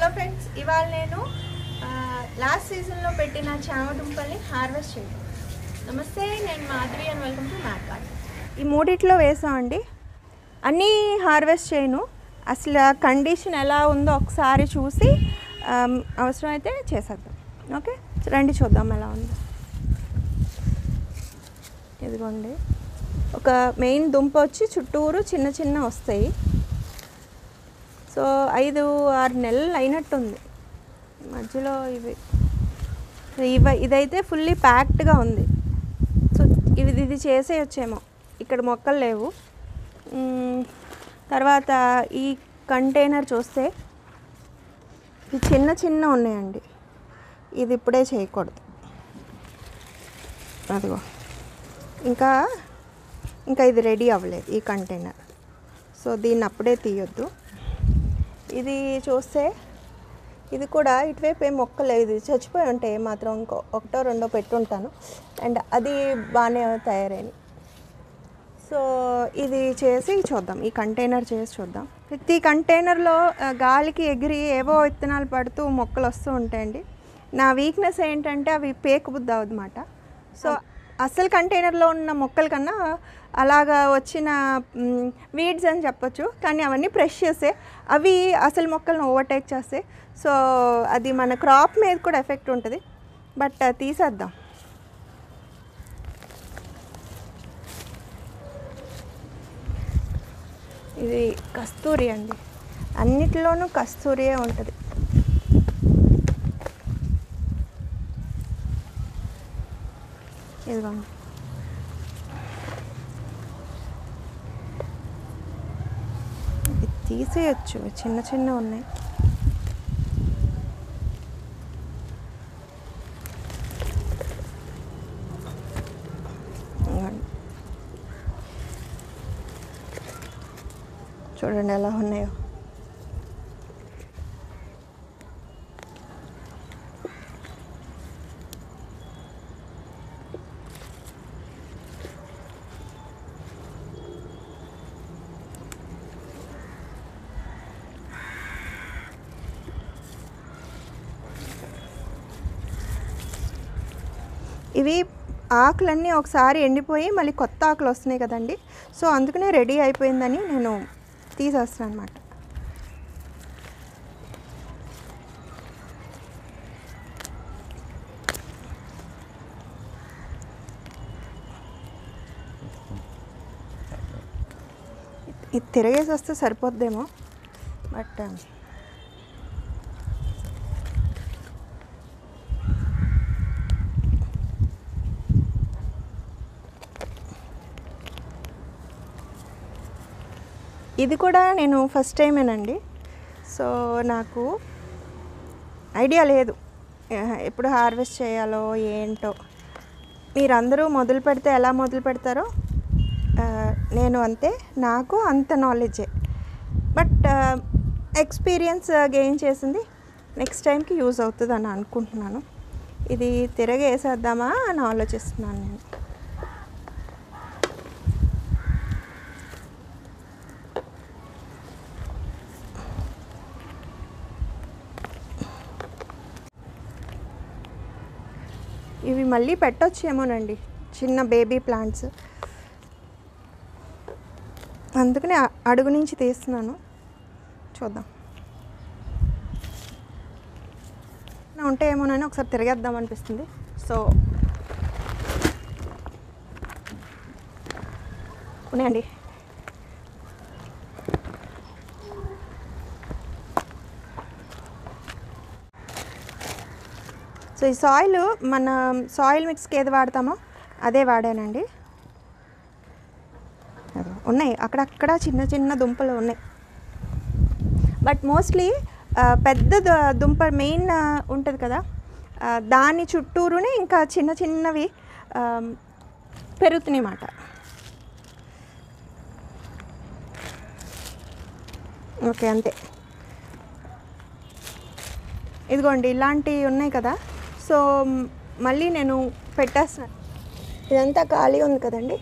Friends ఇవాళ నేను last సీజన్లో పెట్టిన చామదుంపల్ని హార్వెస్ట్ చేయడం నమస్తే నేను Madhavi and welcome to mat garden ఈ మూడిట్లో వేసామండి అన్నీ హార్వెస్ట్ చేయను అసలు కండిషన్ ఎలా ఉందో ఒకసారి చూసి ఆమ్, అవసరమైతే చేసేద్దాం ఓకే రండి చూద్దాం ఎలా ఉందో ఇదిగోండి ఒక మెయిన్ దుంప వచ్చి చుట్టూరు చిన్న చిన్న వస్తాయి సో ఐదు ఆరు నెలలు అయినట్టుంది మధ్యలో ఇవి సో ఇవ ఇదైతే ఫుల్లీ ప్యాక్డ్గా ఉంది సో ఇది ఇది చేసేయచ్చేమో ఇక్కడ మొక్కలు లేవు మ్మ్, తర్వాత ఈ కంటైనర్ చూస్తే ఈ చిన్న చిన్న ఉన్నాయండి ఇది ఇప్పుడే చేయకూడదు అదిగో ఇంకా ఇంకా ఇది రెడీ అవ్వలేదు ఈ కంటైనర్ సో దీన్ని అప్పుడే తీయొద్దు ఇది చూస్తే ఇది కూడా ఇటువైపు ఏం మొక్కలేదు ఇది చచ్చిపోయి ఉంటాయి మాత్రం ఇంకో ఒకటో రెండో పెట్టుంటాను అండ్ అది బాగానే తయారైంది సో ఇది చేసి చూద్దాం ఈ కంటైనర్ చేసి చూద్దాం ప్రతి కంటైనర్లో ఆ, గాలికి ఎగిరి ఏవో విత్తనాలు పడుతూ మొక్కలు వస్తూ ఉంటాయండి నా వీక్నెస్ ఏంటంటే అవి పేకు బుద్ధి అన్నమాట సో అసలు కంటైనర్లో ఉన్న మొక్కల కన్నా అలాగా వచ్చిన వీడ్స్ అని చెప్పొచ్చు కానీ అవన్నీ ప్రెషియసే అవి అసలు మొక్కలను ఓవర్టేక్ చేస్తాయి సో అది మన క్రాప్ మీద కూడా ఎఫెక్ట్ ఉంటుంది బట్ తీసేద్దాం ఇది కస్తూరి అండి అన్నిటిలోనూ కస్తూరియే ఉంటుంది ఇదిగోండి ఇది తీసేయచ్చు చిన్న చిన్న ఉన్నాయి ఇదిగోండి. చూడండి ఎలా ఉన్నాయో ఇవి ఆకులన్నీ ఒకసారి ఎండిపోయి మళ్ళీ కొత్త ఆకులు వస్తున్నాయి కదండి సో అందుకనే రెడీ అయిపోయిందని నేను తీసేస్తాను అనమాట ఇది తిరగేసి వస్తే సరిపోద్దేమో బట్ ఇది కూడా నేను ఫస్ట్ టైమేనండి సో నాకు ఐడియా లేదు ఆ, ఎప్పుడు హార్వెస్ట్ చేయాలో ఏంటో మీరందరూ మొదలు పెడితే ఎలా మొదలు పెడతారో ఆ, నేను అంతే నాకు అంత నాలెడ్జే బట్ ఎక్స్పీరియన్స్ గెయిన్ చేసింది నెక్స్ట్ టైంకి యూజ్ అవుతుంది అని అనుకుంటున్నాను ఇది తిరగేసేద్దామా అని ఆలోచిస్తున్నాను నేను ఇవి మళ్ళీ పెట్టొచ్చేమోనండి చిన్న బేబీ ప్లాంట్స్ అందుకనే అ- అడుగు నుంచి తీస్తున్నాను చూద్దాం నా ఉంటే ఏమోనని ఒకసారి తిరిగేద్దాం అనిపిస్తుంది సో ఉన్నాయండి సో ఈ సాయిల్ మన సాయిల్ మిక్స్కి ఏది వాడతామో అదే వాడానండి అదో, ఉన్నాయి అక్కడక్కడ చిన్న చిన్న దుంపలు ఉన్నాయి బట్ మోస్ట్లీ పెద్ద దు- దుంప మెయిన్ ఉంటుంది కదా ఆ, దాని చుట్టూరునే ఇంకా చిన్న చిన్నవి ఆ, పెరుగుతున్నాయి అన్నమాట ఓకే అంతే ఇదిగోండి ఇలాంటివి ఉన్నాయి కదా సో మ్, మళ్ళీ నేను పెట్టేస్తాను ఇదంతా ఖాళీ ఉంది కదండి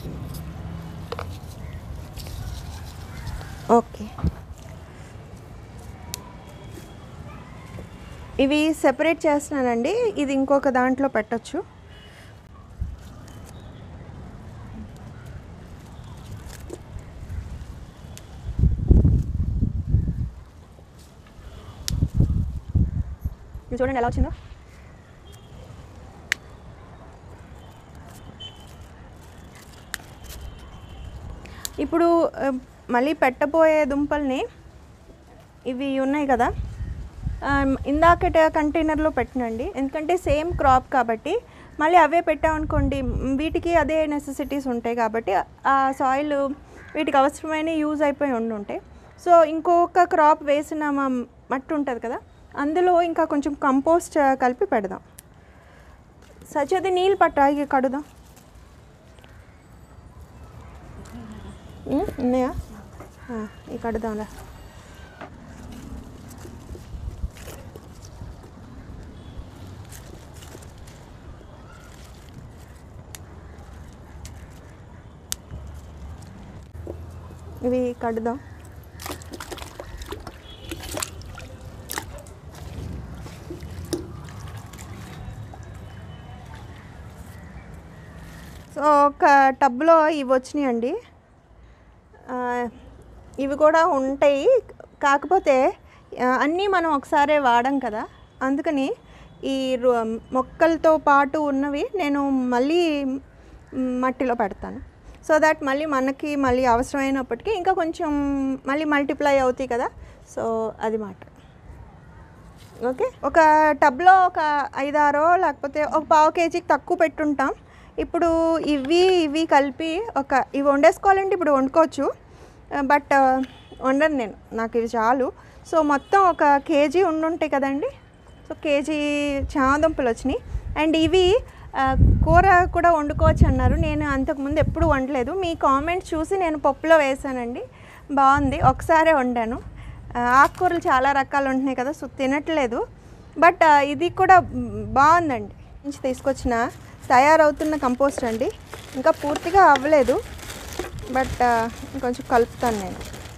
ఓకే ఇవి సెపరేట్ చేస్తున్నానండి ఇది ఇంకొక దాంట్లో పెట్టచ్చు ఇది చూడండి ఎలా వచ్చిందో ఇప్పుడు ఆ, మళ్ళీ పెట్టబోయే దుంపల్ని ఇవి ఉన్నాయి కదా ఆ, ఇందాకట కంటైనర్లో పెట్టినండి ఎందుకంటే సేమ్ క్రాప్ కాబట్టి మళ్ళీ అవే పెట్టామనుకోండి మ్, వీటికి అదే నెసెసిటీస్ ఉంటాయి కాబట్టి ఆ సాయిల్ వీటికి అవసరమైన యూజ్ అయిపోయి ఉండి ఉంటాయి సో ఇంకొక క్రాప్ వేసిన మ- మట్టి ఉంటుంది కదా అందులో ఇంకా కొంచెం కంపోస్ట్ కలిపి పెడదాం సచేది నీళ్ళు పట్టా ఇక కడుదాం ఉమ్, ఉన్నాయా ఆ, ఇక కడుదాంరా ఇవి కడుదాం సో ఒక టబ్లో ఇవి వచ్చినాయండి ఆ, ఇవి కూడా ఉంటాయి కాకపోతే ఆ, అన్నీ మనం ఒకసారే వాడం కదా అందుకని ఈ రు- మొక్కలతో పాటు ఉన్నవి నేను మళ్ళీ మ్, మట్టిలో పెడతాను సో దట్ మళ్ళీ మనకి మళ్ళీ అవసరమైనప్పటికీ ఇంకా కొంచెం మళ్ళీ మల్టిప్లై అవుతాయి కదా సో అది మాట ఓకే ఒక టబ్లో ఒక ఐదారో లేకపోతే ఒక పావు కేజీకి తక్కువ పెట్టుంటాం ఇప్పుడు ఇవి ఇవి కలిపి ఒక ఇవి వండేసుకోవాలంటే ఇప్పుడు వండుకోవచ్చు బట్ వండను నేను నాకు ఇవి చాలు సో మొత్తం ఒక కేజీ ఉండుంటాయి కదండి సో కేజీ చామదుంపలు వచ్చినాయి అండ్ ఇవి ఆ, కూర కూడా వండుకోవచ్చు అన్నారు నేను అంతకుముందు ఎప్పుడు వండలేదు మీ కామెంట్స్ చూసి నేను పప్పులో వేసానండి బాగుంది ఒకసారే వండాను ఆ, ఆకుకూరలు చాలా రకాలు ఉంటున్నాయి కదా సో తినట్లేదు బట్ ఆ, ఇది కూడా మ్, బాగుందండి నుంచి తీసుకొచ్చిన తయారవుతున్న కంపోస్ట్ అండి ఇంకా పూర్తిగా అవ్వలేదు బట్ ఆ, ఇంకొంచెం కలుపుతాను నేను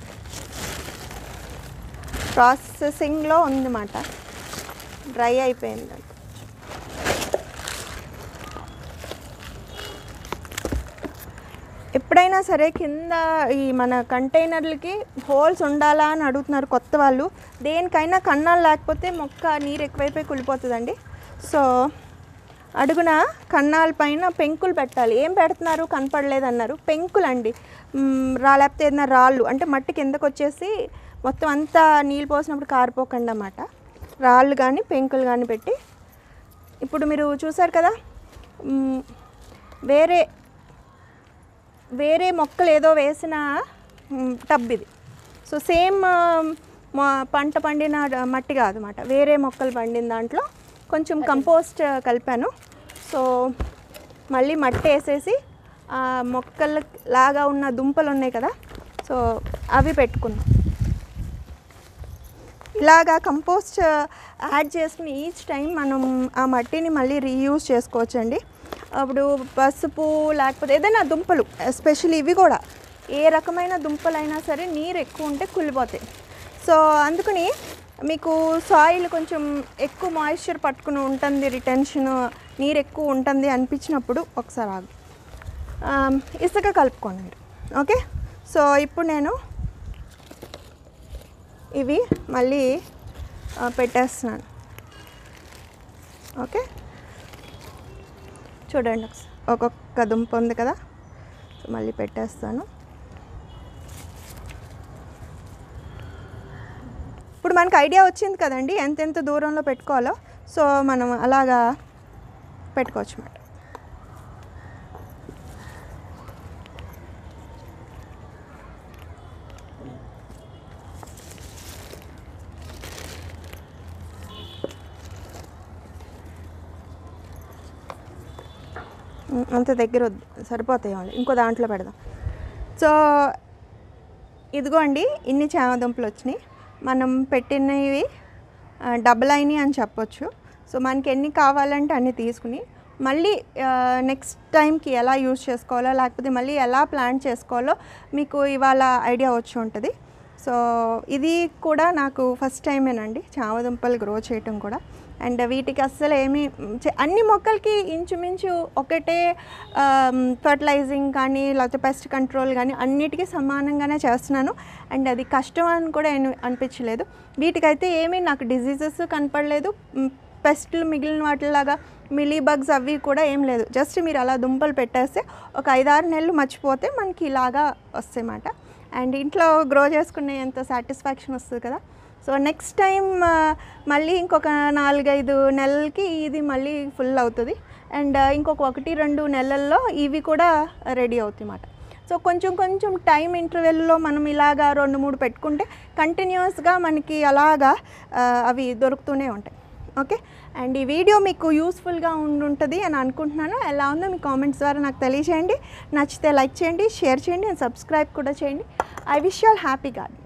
ప్రాసెసింగ్లో ఉందన్నమాట డ్రై అయిపోయింది ఎప్పుడైనా సరే కింద ఈ మన కంటైనర్లకి హోల్స్ ఉండాలా అని అడుగుతున్నారు కొత్త వాళ్ళు దేనికైనా కన్నాలు లేకపోతే మొక్క నీరు ఎక్కువైపోయి కుళ్ళిపోతుందండి సో అడుగున కన్నాల పైన పెంకులు పెట్టాలి ఏం పెడుతున్నారు కనపడలేదు అన్నారు పెంకులు అండి మ్, రా లేకపోతే ఏదైనా రాళ్ళు అంటే మట్టి కిందకు వచ్చేసి మొత్తం అంతా నీళ్ళు పోసినప్పుడు కారిపోకండి అన్నమాట రాళ్ళు కానీ పెంకులు కానీ పెట్టి ఇప్పుడు మీరు చూసారు కదా మ్, వేరే వేరే మొక్కలు ఏదో వేసిన మ్, టబ్ ఇది సో సేమ్ మా పంట పండిన డ- మట్టి కాదు అనమాట వేరే మొక్కలు పండిన దాంట్లో కొంచెం కంపోస్ట్ కలిపాను సో మళ్ళీ మట్టి వేసేసి ఆ మొక్కల లాగా ఉన్న దుంపలు ఉన్నాయి కదా సో అవి పెట్టుకున్నాం ఇలాగా కంపోస్ట్ యాడ్ చేసుకుని ఈచ్ టైం మనం ఆ మట్టిని మళ్ళీ రీయూజ్ చేసుకోవచ్చండి అప్పుడు పసుపు లేకపోతే ఏదైనా దుంపలు ఎస్పెషల్లీ ఇవి కూడా ఏ రకమైన దుంపలైనా సరే నీరు ఎక్కువ ఉంటే కుళ్ళిపోతాయి సో అందుకని మీకు సాయిల్ కొంచెం ఎక్కువ మాయిశ్చర్ పట్టుకుని ఉంటుంది రిటెన్షన్ నీరు ఎక్కువ ఉంటుంది అనిపించినప్పుడు ఒకసారి ఆగు ఆమ్, ఇసుక కలుపుకోండి మీరు ఓకే సో ఇప్పుడు నేను ఇవి మళ్ళీ ఆ, పెట్టేస్తున్నాను ఓకే చూడండి ఒకసారి ఒక్కొక్క దుంప ఉంది కదా సో మళ్ళీ పెట్టేస్తాను ఇప్పుడు మనకు ఐడియా వచ్చింది కదండి ఎంతెంత దూరంలో పెట్టుకోవాలో సో మనం అలాగా పెట్టుకోవచ్చు అన్నమాట ఉమ్, అంత దగ్గర వద్దు సరిపోతాయి వాళ్ళు ఇంకో దాంట్లో పెడదాం సో ఇదిగోండి ఇన్ని చామదుంపలు వచ్చినాయి మనం పెట్టినవి ఆ, డబుల్ అయినాయి అని చెప్పొచ్చు సో మనకి ఎన్ని కావాలంటే అన్ని తీసుకుని మళ్ళీ నెక్స్ట్ టైంకి ఎలా యూజ్ చేసుకోవాలో లేకపోతే మళ్ళీ ఎలా ప్లాన్ చేసుకోవాలో మీకు ఇవాళ ఐడియా వచ్చి ఉంటుంది సో ఇది కూడా నాకు ఫస్ట్ టైమేనండి చామదుంపలు గ్రో చేయటం కూడా అండ్ వీటికి అస్సలు ఏమీ చే- అన్ని మొక్కలకి ఇంచుమించు ఒకటే ఫర్టిలైజింగ్ కానీ లేకపోతే పెస్ట్ కంట్రోల్ కానీ అన్నిటికీ సమానంగానే చేస్తున్నాను అండ్ అది కష్టం అని కూడా ఏమి అనిపించలేదు వీటికైతే ఏమీ నాకు డిజీజెస్ కనపడలేదు పెస్ట్లు మిగిలిన వాటిలాగా మిలీ బగ్స్ అవి కూడా ఏం లేదు జస్ట్ మీరు అలా దుంపలు పెట్టేస్తే ఒక ఐదారు నెలలు మర్చిపోతే మనకి ఇలాగా వస్తాయన్నమాట అండ్ ఇంట్లో గ్రో చేసుకునే ఎంత సాటిస్ఫాక్షన్ వస్తుంది కదా సో నెక్స్ట్ టైం మళ్ళీ ఇంకొక నాలుగైదు నెలలకి ఇది మళ్ళీ ఫుల్ అవుతుంది అండ్ ఇంకొక ఒకటి రెండు నెలల్లో ఇవి కూడా రెడీ అవుతాయి అన్నమాట సో కొంచెం కొంచెం టైం ఇంటర్వెల్లో మనం ఇలాగా రెండు మూడు పెట్టుకుంటే కంటిన్యూస్గా మనకి అలాగా ఆ, అవి దొరుకుతూనే ఉంటాయి ఓకే అండ్ ఈ వీడియో మీకు యూస్ఫుల్గా ఉండుంటుంది అని అనుకుంటున్నాను ఎలా ఉందో మీ కామెంట్స్ ద్వారా నాకు తెలియజేయండి నచ్చితే లైక్ చేయండి షేర్ చేయండి అండ్ సబ్స్క్రైబ్ కూడా చేయండి I wish all happy garden